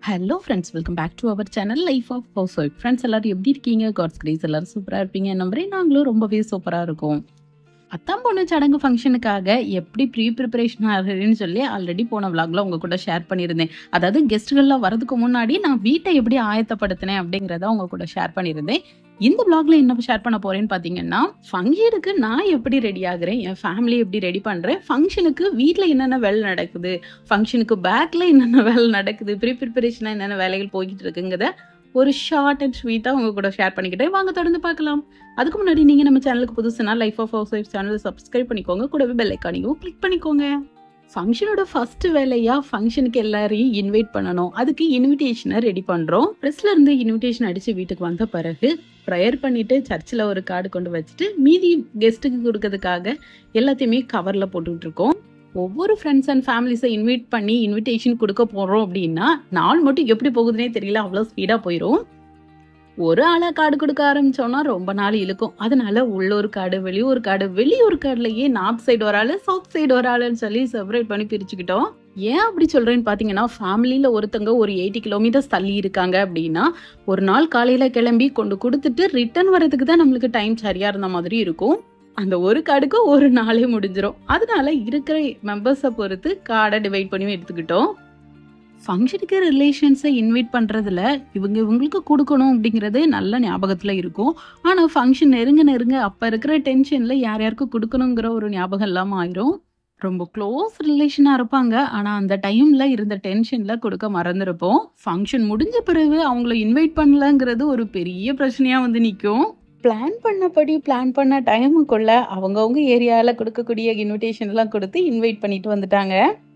Hello friends welcome back to our channel life of house wife friends எல்லாரும் எப்படி இருக்கீங்க God's grace எல்லாரும் சூப்பராக இருப்பீங்க நம்புறேன் நாங்களும் ரொம்பவே சூப்பராக இருக்கோம் அத்தான் பொண்ணு சடங்கு ஃபங்க்ஷனுக்காக எப்படி ப்ரீ ப்ரிப்பரேஷன் ஆகுதுன்னு சொல்லி ஆல்ரெடி போன விளாக்ல உங்க கூட ஷேர் பண்ணியிருந்தேன் அதாவது கெஸ்ட்டுகள்லாம் வரதுக்கு முன்னாடி நான் வீட்டை எப்படி ஆயத்தப்படுத்தினேன் அப்படிங்கிறத உங்க கூட ஷேர் பண்ணியிருந்தேன் இந்த விளாக்ல என்ன ஷேர் பண்ண போறேன்னு பார்த்தீங்கன்னா ஃபங்க்ஷனுக்கு நான் எப்படி ரெடி ஆகுறேன் என் ஃபேமிலி எப்படி ரெடி பண்ணுறேன் ஃபங்க்ஷனுக்கு வீட்டில் என்னென்ன வேலை நடக்குது ஃபங்க்ஷனுக்கு பேக்கில் என்னென்ன வேலை நடக்குது ப்ரீ ப்ரிப்பரேஷனாக என்னென்ன வேலைகள் போய்கிட்டு இருக்குங்கிறத ஒரு ஷார்ட் அண்ட் ஸ்வீட்டாக உங்க கூட ஷேர் பண்ணிக்கிட்டேன் வாங்க தொடர்ந்து பார்க்கலாம் அதுக்கு முன்னாடி நீங்கள் நம்ம சேனலுக்கு புதுசுனா லைஃப் ஆஃப் ஹவுஸ் ஒய்ஃப் சேனலை சப்ஸ்கிரைப் பண்ணிக்கோங்க கூடவே பெல் ஐக்கானையும் கிளிக் பண்ணிக்கோங்க ஃபங்க்ஷனோட ஃபர்ஸ்ட் வேலையா ஃபங்க்ஷனுக்கு எல்லாரையும் இன்வைட் பண்ணணும் அதுக்கு இன்விடேஷனை ரெடி பண்றோம் ப்ரெஸ்ல இருந்து இன்விடேஷன் அடிச்சு வீட்டுக்கு வந்த பிறகு ப்ரேயர் பண்ணிட்டு சர்ச்சில் ஒரு கார்டு கொண்டு வச்சுட்டு மீதி கெஸ்ட்டுக்கு கொடுக்கறதுக்காக எல்லாத்தையுமே கவர்ல போட்டுக்கிட்டு இருக்கோம் ஒவ்வொரு ஃப்ரெண்ட்ஸ் அண்ட் ஃபேமிலிஸை இன்வைட் பண்ணி இன்விடேஷன் கொடுக்க போறோம் அப்படின்னா நாள் மட்டும் எப்படி போகுதுன்னே தெரியல அவ்வளோ ஸ்பீடா போயிடும் ஒரு ஆளா கார்டு கொடுக்க ஆரம்பிச்சோம்னா ரொம்ப நாள் இழுக்கும் அதனால உள்ளூர் கார்டு வெளியூர் கார்டு வெளியூர் கார்டுலயே நார்த் சைடு ஒரு ஆளு சவுத் சைடு ஒரு ஆளுன்னு சொல்லி செப்பரேட் பண்ணி பிரிச்சுக்கிட்டோம் ஏன் அப்படி சொல்றேன்னு பாத்தீங்கன்னா ஃபேமிலியில ஒருத்தங்க ஒரு எயிட்டி கிலோமீட்டர்ஸ் தள்ளி இருக்காங்க அப்படின்னா ஒரு நாள் காலையில கிளம்பி கொண்டு கொடுத்துட்டு ரிட்டர்ன் வரதுக்கு தான் நம்மளுக்கு டைம் சரியா இருந்த மாதிரி இருக்கும் அந்த ஒரு கார்டுக்கு ஒரு நாளே முடிஞ்சிடும் அதனால இருக்கிற மெம்பர்ஸை பொறுத்து கார்டை டிவைட் பண்ணி எடுத்துக்கிட்டோம் ஃபங்க்ஷனுக்கு ரிலேஷன்ஸை இன்வைட் பண்ணுறதுல இவங்க இவங்களுக்கு கொடுக்கணும் அப்படிங்கிறது நல்ல ஞாபகத்தில் இருக்கும் ஆனால் ஃபங்க்ஷன் நெருங்க நெருங்க அப்போ இருக்கிற டென்ஷனில் யார் யாருக்கு கொடுக்கணுங்கிற ஒரு ஞாபகம் இல்லாமல் ஆயிரும் ரொம்ப க்ளோஸ் ரிலேஷனாக இருப்பாங்க ஆனால் அந்த டைமில் இருந்த டென்ஷனில் கொடுக்க மறந்துருப்போம் ஃபங்க்ஷன் முடிஞ்ச பிறகு அவங்கள இன்வைட் பண்ணலங்கிறது ஒரு பெரிய பிரச்சனையாக வந்து நிற்கும் பிளான் பண்ணபடி பிளான் பண்ண டைமுக்குள்ள அவங்கவுங்க ஏரியாவில் கொடுக்கக்கூடிய இன்விடேஷன்லாம் கொடுத்து இன்வைட் பண்ணிட்டு வந்துட்டாங்க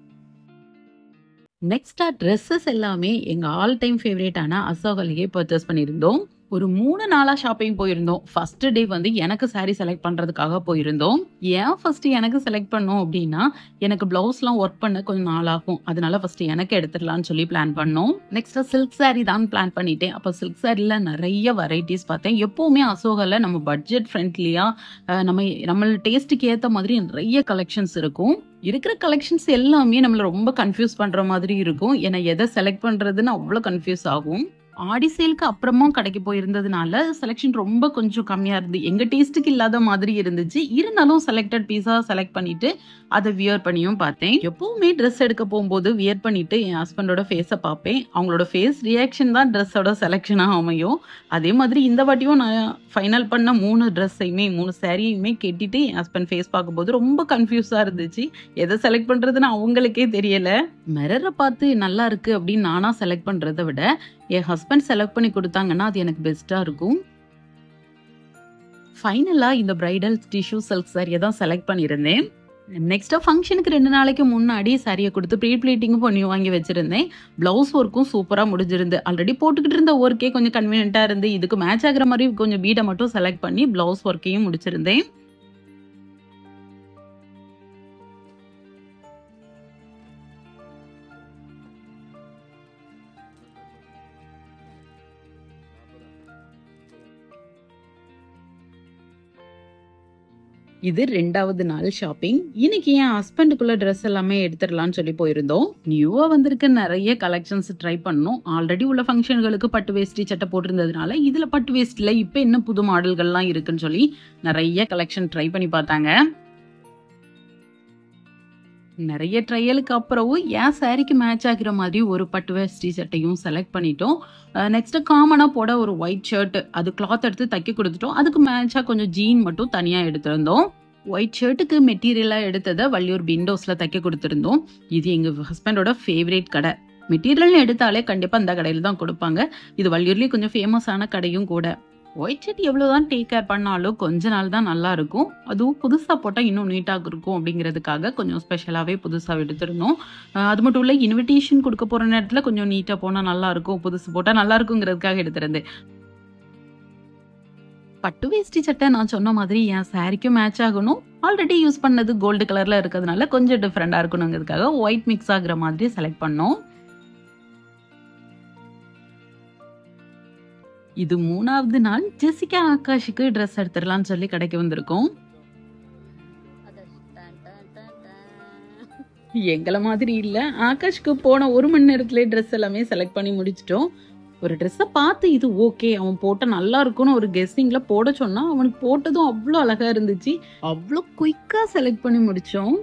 நெக்ஸ்டா ட்ரெஸ்ஸஸ் எல்லாமே எங்க ஆல் டைம் ஃபேவரேட்டான அசோகலையே பர்ச்சேஸ் பண்ணியிருந்தோம் ஒரு மூணு நாளா ஷாப்பிங் போயிருந்தோம் ஃபர்ஸ்ட் டே வந்து எனக்கு saree செலக்ட் பண்றதுக்காக போயிருந்தோம் ஏன் ஃபர்ஸ்ட் எனக்கு செலக்ட் பண்ணோம் அப்படின்னா எனக்கு பிளவுஸ்லாம் ஒர்க் பண்ண கொஞ்சம் நாள் ஆகும் அதனால ஃபர்ஸ்ட் எனக்கு எடுத்துடலாம்னு சொல்லி பிளான் பண்ணோம் நெக்ஸ்ட் சில்க் saree தான் பிளான் பண்ணிட்டேன் அப்போ சில்க் சாரியில் நிறைய வெரைட்டிஸ் பார்த்தேன் எப்பவுமே அசோகல நம்ம பட்ஜெட் ஃப்ரெண்ட்லியா நம்ம நம்ம டேஸ்ட்டுக்கு ஏற்ற மாதிரி நிறைய கலெக்ஷன்ஸ் இருக்கும் இருக்கிற கலெக்ஷன்ஸ் எல்லாமே நம்மள ரொம்ப கன்ஃபியூஸ் பண்ற மாதிரி இருக்கும் ஏன்னா எதை செலக்ட் பண்றதுன்னு அவ்வளோ கன்ஃபியூஸ் ஆகும் ஆடி சேலுக்கு அப்புறமும் கடைக்கு போயிருந்ததுனால செலெக்ஷன் ரொம்ப கொஞ்சம் கம்மியா இருந்து எங்க டேஸ்ட்டுக்கு இல்லாத மாதிரி இருந்துச்சு இருந்தாலும் செலக்டட் பீஸா செலக்ட் பண்ணிட்டு அதை வியர் பண்ணியும் பார்த்தேன் எப்பவுமே ட்ரெஸ் எடுக்க போகும்போது வியர் பண்ணிட்டு என் ஹஸ்பண்டோட ஃபேஸை பார்ப்பேன் அவங்களோட ஃபேஸ் ரியாக்ஷன் தான் ட்ரெஸ்ஸோட செலெக்ஷனாக அமையும் அதே மாதிரி இந்த வாட்டியும் நான் ஃபைனல் பண்ண மூணு ட்ரெஸ்ஸையுமே மூணு சாரியுமே கெட்டிட்டு என் ஹஸ்பண்ட் ஃபேஸ் பார்க்கும்போது ரொம்ப கன்ஃபியூஸாக இருந்துச்சு எதை செலக்ட் பண்ணுறதுன்னு அவங்களுக்கே தெரியல மிரரை பார்த்து நல்லா இருக்கு அப்படின்னு நானா செலக்ட் பண்ணுறதை விட என் ஹஸ்பண்ட் செலக்ட் பண்ணி கொடுத்தாங்கன்னா அது எனக்கு பெஸ்ட்டாக இருக்கும் ஃபைனலாக இந்த பிரைடல் டிஷ்யூ சில்க் சாரியை தான் செலக்ட் பண்ணியிருந்தேன் நெக்ஸ்ட்டாக ஃபங்க்ஷனுக்கு ரெண்டு நாளைக்கு முன்னாடி சாரியை கொடுத்து ப்ரீ ப்ளீட்டிங்கும் பண்ணி வாங்கி வச்சுருந்தேன் ப்ளவுஸ் ஒர்க்கும் சூப்பராக முடிஞ்சிருந்து ஆல்ரெடி போட்டுக்கிட்டு இருந்த ஒர்க்கே கொஞ்சம் கன்வீனியண்ட்டாக இருந்து இதுக்கு மேட்ச் ஆகிற மாதிரி கொஞ்சம் பீடை மட்டும் செலக்ட் பண்ணி ப்ளவுஸ் ஒர்க்கையும் முடிச்சிருந்தேன் இது ரெண்டாவது நாள் ஷாப்பிங் இன்னைக்கு என் ஹஸ்பண்டுக்குள்ள ட்ரெஸ் எல்லாமே எடுத்துடலாம்னு சொல்லி போயிருந்தோம் நியூவா வந்திருக்க நிறைய கலெக்ஷன்ஸ் ட்ரை பண்ணோம் ஆல்ரெடி உள்ள ஃபங்க்ஷன்களுக்கு பட்டு வேஷ்டி சட்டை போட்டிருந்ததுனால இதுல பட்டு வேஸ்டில இப்ப என்ன புது மாடல்கள்லாம் இருக்குன்னு சொல்லி நிறைய கலெக்ஷன் ட்ரை பண்ணி பார்த்தாங்க நிறைய ட்ரையலுக்கு அப்புறமும் என் சாரிக்கு மேட்ச் ஆகிற மாதிரி ஒரு பட்டு வேஷ்டி சட்டையும் செலக்ட் பண்ணிட்டோம் நெக்ஸ்ட் காமனாக போட ஒரு ஒயிட் ஷர்ட் அது கிளாத் எடுத்து தைக்க கொடுத்துட்டோம் அதுக்கு மேட்சாக கொஞ்சம் ஜீன் மட்டும் தனியாக எடுத்திருந்தோம் ஒயிட் ஷர்ட்டுக்கு மெட்டீரியலாக எடுத்ததை வள்ளியூர் விண்டோஸில் தைக்க கொடுத்துருந்தோம் இது எங்கள் ஹஸ்பண்டோட ஃபேவரேட் கடை மெட்டீரியல்னு எடுத்தாலே கண்டிப்பாக அந்த கடையில் தான் கொடுப்பாங்க இது வள்ளியூர்லேயும் கொஞ்சம் ஃபேமஸான கடையும் கூட ஒயிட் ஷர்ட் எவ்வளோதான் டேக் கேர் பண்ணாலும் கொஞ்ச நாள் தான் நல்லா இருக்கும் அதுவும் புதுசாக போட்டால் இன்னும் நீட்டாக இருக்கும் அப்படிங்கிறதுக்காக கொஞ்சம் ஸ்பெஷலாகவே புதுசாக எடுத்திருந்தோம் அஹ் அது மட்டும் இல்லை இன்விடேஷன் கொடுக்க போகிற நேரத்தில் கொஞ்சம் நீட்டாக போனால் நல்லா இருக்கும் புதுசு போட்டால் நல்லா இருக்குங்கிறதுக்காக எடுத்திருந்தேன் பட்டு வேஷ்டி சட்டை நான் சொன்ன மாதிரி என் சாரிக்கும் மேட்ச் ஆகணும் ஆல்ரெடி யூஸ் பண்ணது கோல்டு கலரில் இருக்கிறதுனால கொஞ்சம் டிஃப்ரெண்டாக இருக்கணுங்கிறதுக்காக ஒயிட் மிக்ஸ் ஆகுற மாதிரி செலக்ட் பண்ணோம் இது மூணாவது நாள் ஜெசிகா ஆகாஷுக்கு ட்ரெஸ் எடுத்துடலாம்னு சொல்லி கடைக்கு வந்திருக்கோம் எங்களை மாதிரி இல்ல ஆகாஷ்க்கு போன ஒரு மணி நேரத்திலே ட்ரெஸ் எல்லாமே செலக்ட் பண்ணி முடிச்சிட்டோம் ஒரு ட்ரெஸ்ஸை பார்த்து இது ஓகே அவன் போட்ட நல்லா இருக்கும்னு ஒரு கெஸ்ஸிங்ல போட சொன்னா அவனுக்கு போட்டதும் அவ்வளோ அழகா இருந்துச்சு அவ்வளோ குயிக்கா செலக்ட் பண்ணி முடிச்சோம்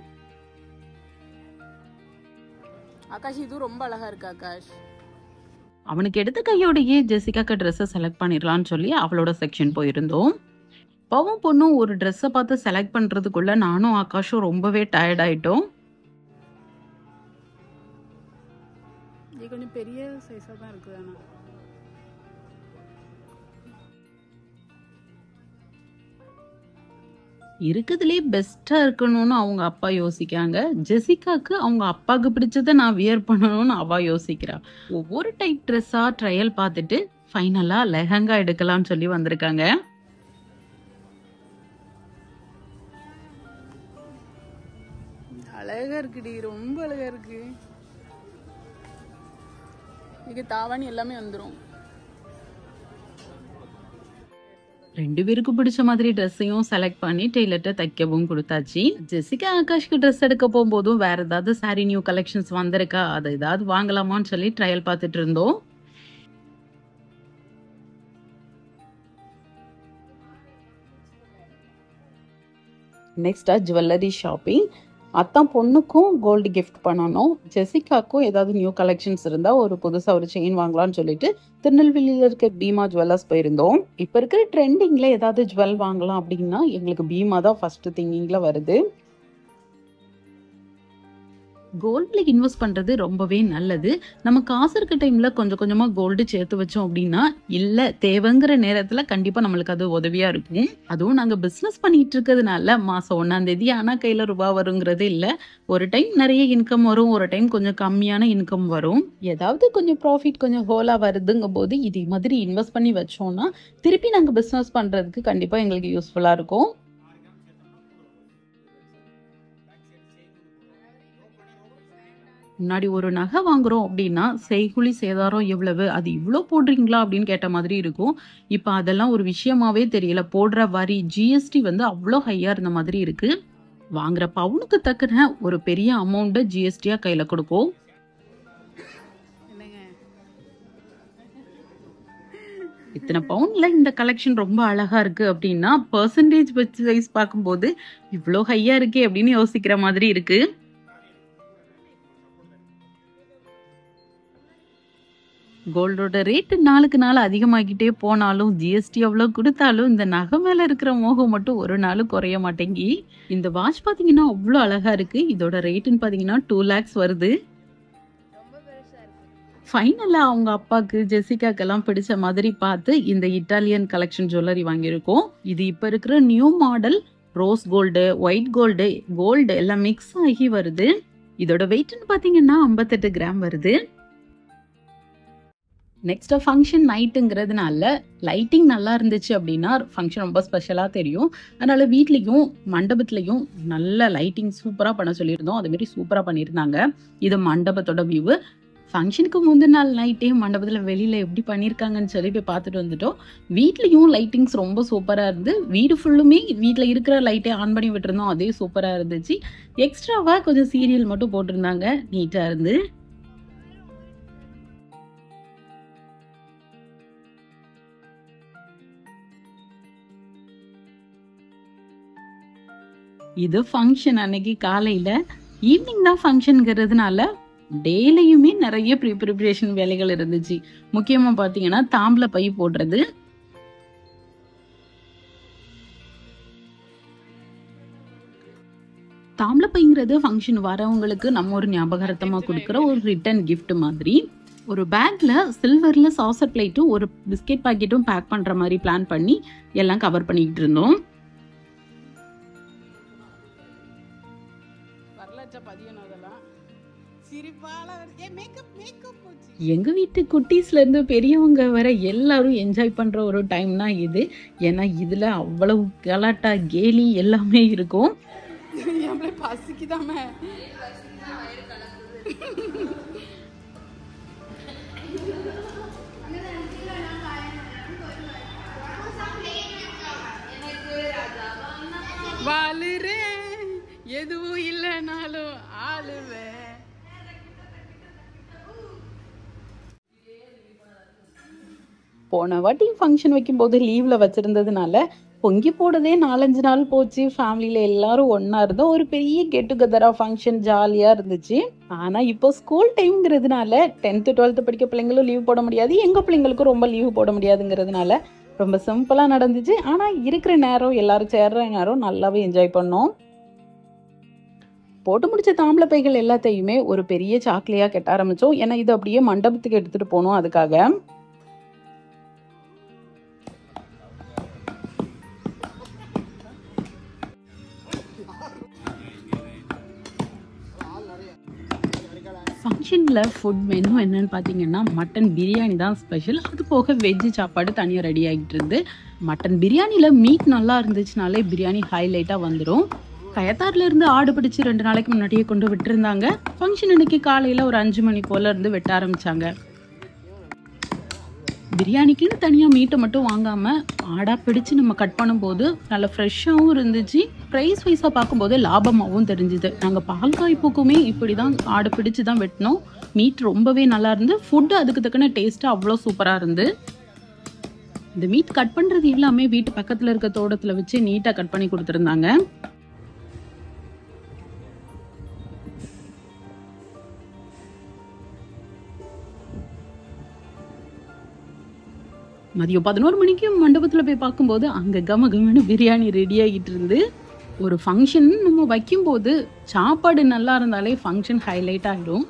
ஆகாஷ் இது ரொம்ப அழகா இருக்கு ஆகாஷ் அவனுக்கு எடுத்த கையோடையே ஜெசிகாக்கு ட்ரெஸ்ஸை செலக்ட் பண்ணிடலாம்னு சொல்லி அவளோட செக்ஷன் போயிருந்தோம் பவும் பொண்ணும் ஒரு ட்ரெஸ்ஸை பார்த்து செலக்ட் பண்ணுறதுக்குள்ள நானும் ஆகாஷும் ரொம்பவே டயர்ட் ஆயிட்டோம் இது கொஞ்சம் பெரிய சைஸா தான் இருக்குது ஆனா இருக்கிறதுலே பெஸ்ட்டாக இருக்கணும்னு அவங்க அப்பா யோசிக்காங்க ஜெசிகாக்கு அவங்க அப்பாவுக்கு பிடிச்சதை நான் வியர் பண்ணணும்னு அவ யோசிக்கிறா ஒவ்வொரு டைப் ட்ரெஸ்ஸாக ட்ரையல் பார்த்துட்டு ஃபைனலாக லெஹங்கா எடுக்கலாம்னு சொல்லி வந்திருக்காங்க அழகா இருக்குடி ரொம்ப அழகா இருக்கு இதுக்கு தாவாணி எல்லாமே வந்துரும் ரெண்டு பேருக்கும் பிடிச்ச மாதிரி ட்ரெஸ்ஸையும் செலக்ட் பண்ணி டெய்லர்ட்ட தைக்கவும் கொடுத்தாச்சு ஜெசிகா ஆகாஷ்க்கு ட்ரெஸ் எடுக்க போகும்போதும் வேற ஏதாவது சாரி நியூ கலெக்ஷன்ஸ் வந்திருக்கா அதை ஏதாவது வாங்கலாமான்னு சொல்லி ட்ரையல் பார்த்துட்டு இருந்தோம் நெக்ஸ்டா ஜுவல்லரி ஷாப்பிங் அத்தான் பொண்ணுக்கும் கோல்டு கிஃப்ட் பண்ணணும் ஜெசிகாக்கும் ஏதாவது நியூ கலெக்ஷன்ஸ் இருந்தால் ஒரு புதுசாக ஒரு செயின் வாங்கலாம்னு சொல்லிட்டு திருநெல்வேலியில் இருக்க பீமா ஜுவல்லர்ஸ் போயிருந்தோம் இப்போ இருக்கிற ட்ரெண்டிங்கில் ஏதாவது ஜுவல் வாங்கலாம் அப்படின்னா எங்களுக்கு பீமா தான் ஃபஸ்ட்டு திங்கிங்கில் வருது கோல்டில் இன்வெஸ்ட் பண்ணுறது ரொம்பவே நல்லது நம்ம காசு இருக்க டைமில் கொஞ்சம் கொஞ்சமாக கோல்டு சேர்த்து வச்சோம் அப்படின்னா இல்லை தேவைங்கிற நேரத்தில் கண்டிப்பாக நம்மளுக்கு அது உதவியாக இருக்கும் அதுவும் நாங்கள் பிஸ்னஸ் பண்ணிட்டு இருக்கிறதுனால மாதம் ஒன்றாம் தேதி ஆனால் கையில் ரூபா வருங்கிறது இல்லை ஒரு டைம் நிறைய இன்கம் வரும் ஒரு டைம் கொஞ்சம் கம்மியான இன்கம் வரும் ஏதாவது கொஞ்சம் ப்ராஃபிட் கொஞ்சம் ஹோலாக வருதுங்கும் போது இது மாதிரி இன்வெஸ்ட் பண்ணி வச்சோம்னா திருப்பி நாங்கள் பிஸ்னஸ் பண்ணுறதுக்கு கண்டிப்பாக எங்களுக்கு யூஸ்ஃபுல்லாக இருக்கும் முன்னாடி ஒரு நகை வாங்குறோம் அப்படின்னா செய்குழி சேதாரம் எவ்வளவு அது இவ்வளோ போடுறீங்களா அப்படின்னு கேட்ட மாதிரி இருக்கும் இப்போ அதெல்லாம் ஒரு விஷயமாவே தெரியல போடுற வரி ஜிஎஸ்டி வந்து அவ்வளோ ஹையாக இருந்த மாதிரி இருக்கு வாங்குற பவுனுக்கு தக்கன ஒரு பெரிய அமௌண்ட்டை ஜிஎஸ்டியாக கையில் கொடுக்கும் என்னங்க இத்தனை பவுன்ல இந்த கலெக்ஷன் ரொம்ப அழகா இருக்கு அப்படின்னா பர்சன்டேஜ் வைஸ் பார்க்கும்போது இவ்வளோ ஹையா இருக்கே அப்படின்னு யோசிக்கிற மாதிரி இருக்கு கோல்டோட ரேட்டு நாளுக்கு நாள் அதிகமாகிட்டே போனாலும் ஜிஎஸ்டி எவ்வளோ கொடுத்தாலும் இந்த நகை மேலே இருக்கிற மோகம் மட்டும் ஒரு நாளும் குறைய மாட்டேங்கி இந்த வாட்ச் பார்த்தீங்கன்னா அவ்வளோ அழகா இருக்கு இதோட ரேட்டுன்னு பார்த்தீங்கன்னா டூ லேக்ஸ் வருது ஃபைனலாக அவங்க அப்பாவுக்கு ஜெசிகாக்கெல்லாம் பிடிச்ச மாதிரி பார்த்து இந்த இட்டாலியன் கலெக்ஷன் ஜுவல்லரி வாங்கியிருக்கோம் இது இப்போ இருக்கிற new model rose gold white gold gold எல்லாம் மிக்ஸ் ஆகி வருது இதோட வெயிட்னு பார்த்தீங்கன்னா ஐம்பத்தெட்டு கிராம் வருது நெக்ஸ்ட் ஃபங்க்ஷன் நைட்டுங்கிறதுனால லைட்டிங் நல்லா இருந்துச்சு அப்படின்னா ஃபங்க்ஷன் ரொம்ப ஸ்பெஷலாக தெரியும் அதனால வீட்லேயும் மண்டபத்துலேயும் நல்ல லைட்டிங் சூப்பராக பண்ண சொல்லியிருந்தோம் அதுமாரி சூப்பராக பண்ணியிருந்தாங்க இது மண்டபத்தோட வியூவு ஃபங்க்ஷனுக்கு முந்தின நாள் நைட்டே மண்டபத்தில் வெளியில் எப்படி பண்ணியிருக்காங்கன்னு சொல்லி போய் பார்த்துட்டு வந்துட்டோம் வீட்லேயும் லைட்டிங்ஸ் ரொம்ப சூப்பராக இருந்து வீடு ஃபுல்லுமே வீட்டில் இருக்கிற லைட்டே ஆன் பண்ணி விட்டுருந்தோம் அதே சூப்பராக இருந்துச்சு எக்ஸ்ட்ராவாக கொஞ்சம் சீரியல் மட்டும் போட்டிருந்தாங்க நீட்டாக இருந்து இது ஃபங்க்ஷன் அன்னைக்கு காலையில் ஈவினிங் தான் ஃபங்க்ஷனுங்கிறதுனால டெய்லியுமே நிறைய ப்ரீ ப்ரிப்ரேஷன் வேலைகள் இருந்துச்சு முக்கியமாக பார்த்தீங்கன்னா தாம்பல பை போடுறது தாம்பல பைங்கிறது ஃபங்க்ஷன் வரவங்களுக்கு நம்ம ஒரு ஞாபகார்த்தமாக கொடுக்குற ஒரு ரிட்டன் gift மாதிரி ஒரு பேக்ல சில்வர்ல சாசர் பிளேட்டும் ஒரு பிஸ்கெட் பாக்கெட்டும் பேக் பண்ற மாதிரி பிளான் பண்ணி எல்லாம் கவர் பண்ணிக்கிட்டு இருந்தோம் வரலாற்ற பதியணும் அதெல்லாம் சிரிப்பால வருது. ஏ மேக்கப் மேக்கப் போச்சு எங்க வீட்டு குட்டீஸ்ல இருந்து பெரியவங்க வர எல்லாரும் என்ஜாய் பண்ற ஒரு டைம்னா இது ஏன்னா இதுல அவ்வளவு கலாட்டா கேலி எல்லாமே இருக்கும் என் பசிக்குதாம வாழுறேன் எதுவும் இல்லைனாலும் ஆளுவேன் போன வாட்டி ஃபங்க்ஷன் வைக்கும்போது லீவில் வச்சுருந்ததுனால பொங்கி போடுறதே நாலஞ்சு நாள் போச்சு ஃபேமிலியில் எல்லாரும் ஒன்றா இருந்தோம் ஒரு பெரிய கெட் டுகெதராக ஃபங்க்ஷன் ஜாலியாக இருந்துச்சு ஆனால் இப்போ ஸ்கூல் டைம்ங்கிறதுனால டென்த்து டுவெல்த்து படிக்க பிள்ளைங்களும் லீவ் போட முடியாது எங்கள் பிள்ளைங்களுக்கும் ரொம்ப லீவ் போட முடியாதுங்கிறதுனால ரொம்ப சிம்பிளாக நடந்துச்சு ஆனால் இருக்கிற நேரம் எல்லாரும் சேர்ற நேரம் நல்லாவே என்ஜாய் பண்ணோம் போட்டு முடிச்ச தாம்பளை பைகள் எல்லாத்தையுமே ஒரு பெரிய சாக்லேயாக கெட்ட ஆரம்பித்தோம் ஏன்னா இது அப்படியே மண்டபத்துக்கு எடுத்துகிட்டு போகணும் அதுக்காக ஃபங்க்ஷனில் ஃபுட் மெனு என்னன்னு பார்த்தீங்கன்னா மட்டன் பிரியாணி தான் ஸ்பெஷல் அது போக வெஜ்ஜு சாப்பாடு தனியாக ரெடி ஆகிட்டு இருந்து மட்டன் பிரியாணியில் மீட் நல்லா இருந்துச்சுனாலே பிரியாணி ஹைலைட்டாக வந்துடும் கயத்தாறுல இருந்து ஆடு பிடிச்சு ரெண்டு நாளைக்கு முன்னாடியே கொண்டு விட்டுருந்தாங்க ஃபங்க்ஷன் அன்னைக்கு காலையில் ஒரு அஞ்சு மணி போல இருந்து வெட்ட ஆரம்பிச்சாங்க பிரியாணிக்குன்னு தனியாக மீட்டை மட்டும் வாங்காமல் ஆடாக பிடிச்சு நம்ம கட் பண்ணும்போது நல்ல ஃப்ரெஷ்ஷாகவும் இருந்துச்சு ப்ரைஸ் வைஸாக பார்க்கும்போது லாபமாகவும் தெரிஞ்சுது நாங்கள் பால் காய்ப்புக்குமே இப்படி தான் ஆடு பிடிச்சு தான் வெட்டினோம் மீட் ரொம்பவே நல்லா இருந்து ஃபுட்டு அதுக்கு தக்கன டேஸ்ட்டு அவ்வளோ சூப்பராக இருந்து இந்த மீட் கட் பண்ணுறது எல்லாமே வீட்டு பக்கத்தில் இருக்க தோட்டத்தில் வச்சு நீட்டாக கட் பண்ணி கொடுத்துருந்தாங்க மதியம் பதினோரு மணிக்கு மண்டபத்தில் போய் பார்க்கும்போது அங்கே கம கமன்னு பிரியாணி ரெடி ஆகிட்டு இருந்து ஒரு ஃபங்க்ஷன் நம்ம வைக்கும்போது சாப்பாடு நல்லா இருந்தாலே ஃபங்க்ஷன் ஹைலைட் ஆகிடும்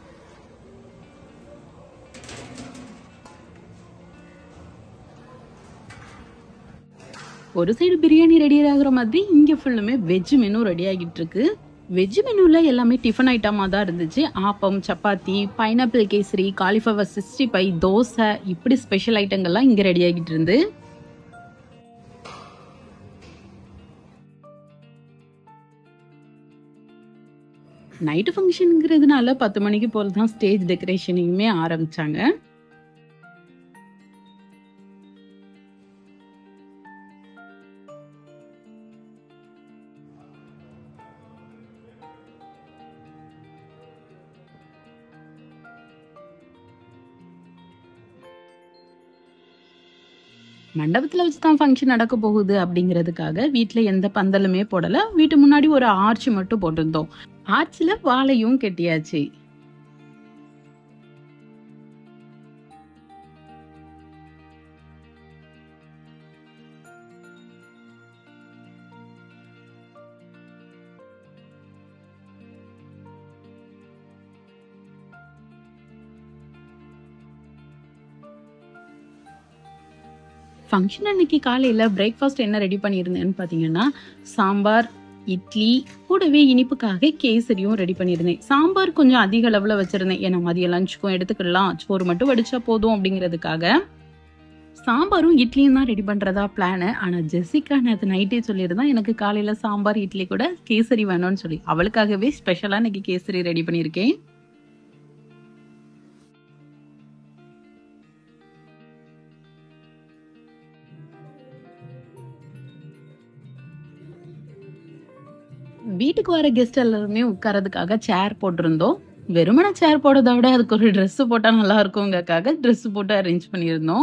ஒரு சைடு பிரியாணி ரெடி ஆகுற மாதிரி இங்கே ஃபுல்லுமே வெஜ் மெனு ரெடி ஆகிட்டு இருக்கு வெஜ் மெனுவில் எல்லாமே டிஃபன் ஐட்டமாக தான் இருந்துச்சு appam chapati pineapple kesari cauliflower sixty five dosa இப்படி ஸ்பெஷல் ஐட்டங்கள்லாம் இங்கே ரெடி ஆகிட்டு இருந்து நைட்டு ஃபங்க்ஷனுங்கிறதுனால பத்து மணிக்கு போல தான் ஸ்டேஜ் டெக்கரேஷனையுமே ஆரம்பிச்சாங்க மண்டபத்தில் வச்சு தான் ஃபங்க்ஷன் நடக்க போகுது அப்படிங்கிறதுக்காக வீட்டில் எந்த பந்தலுமே போடலை வீட்டு முன்னாடி ஒரு ஆர்ச் மட்டும் போட்டிருந்தோம் ஆர்ச்சில் வாழையும் கெட்டியாச்சு ஃபங்க்ஷன் அன்னைக்கு காலையில் பிரேக்ஃபாஸ்ட் என்ன ரெடி பண்ணியிருந்தேன்னு பார்த்தீங்கன்னா சாம்பார் இட்லி கூடவே இனிப்புக்காக கேசரியும் ரெடி பண்ணியிருந்தேன் சாம்பார் கொஞ்சம் அதிக அளவில் வச்சுருந்தேன் ஏன்னா மதியம் லஞ்சுக்கும் எடுத்துக்கலாம் சோறு மட்டும் வடிச்சா போதும் அப்படிங்கிறதுக்காக சாம்பாரும் இட்லியும் தான் ரெடி பண்ணுறதா பிளானு ஆனால் ஜெசிகா நேற்று நைட்டே சொல்லியிருந்தான் எனக்கு காலையில் சாம்பார் இட்லி கூட கேசரி வேணும்னு சொல்லி அவளுக்காகவே ஸ்பெஷலாக இன்னைக்கு கேசரி ரெடி பண்ணியிருக்கேன் வீட்டுக்கு வர கெஸ்ட் எல்லாருமே உட்காரதுக்காக சேர் போட்டிருந்தோம் வெறுமனை சேர் போடுறத விட அதுக்கு ஒரு ட்ரெஸ் போட்டால் நல்லா இருக்குங்கக்காக ட்ரெஸ் போட்டு அரேஞ்ச் பண்ணியிருந்தோம்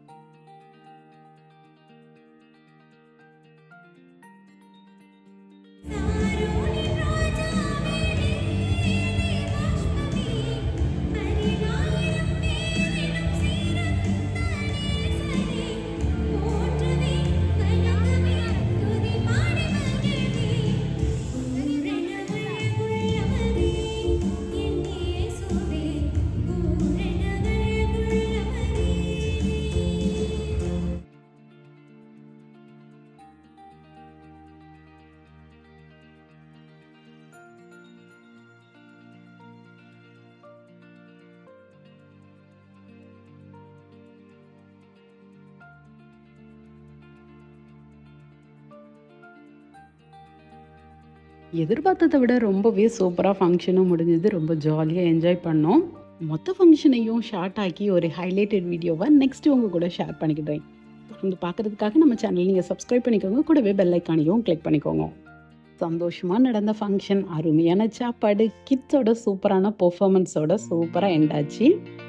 எதிர்பார்த்ததை விட ரொம்பவே சூப்பராக ஃபங்க்ஷனும் முடிஞ்சது ரொம்ப ஜாலியாக என்ஜாய் பண்ணோம் மொத்த ஃபங்க்ஷனையும் ஷார்ட் ஆக்கி ஒரு ஹைலைட்டட் வீடியோவை நெக்ஸ்ட் உங்கள் கூட ஷேர் பண்ணிக்கிறேன் தொடர்ந்து பார்க்குறதுக்காக நம்ம சேனல் நீங்கள் சப்ஸ்கிரைப் பண்ணிக்கோங்க கூடவே பெல் ஐக்கானையும் கிளிக் பண்ணிக்கோங்க சந்தோஷமாக நடந்த ஃபங்க்ஷன் அருமையான சாப்பாடு கிட்ஸோட சூப்பரான பெர்ஃபார்மன்ஸோட சூப்பராக எண்டாச்சு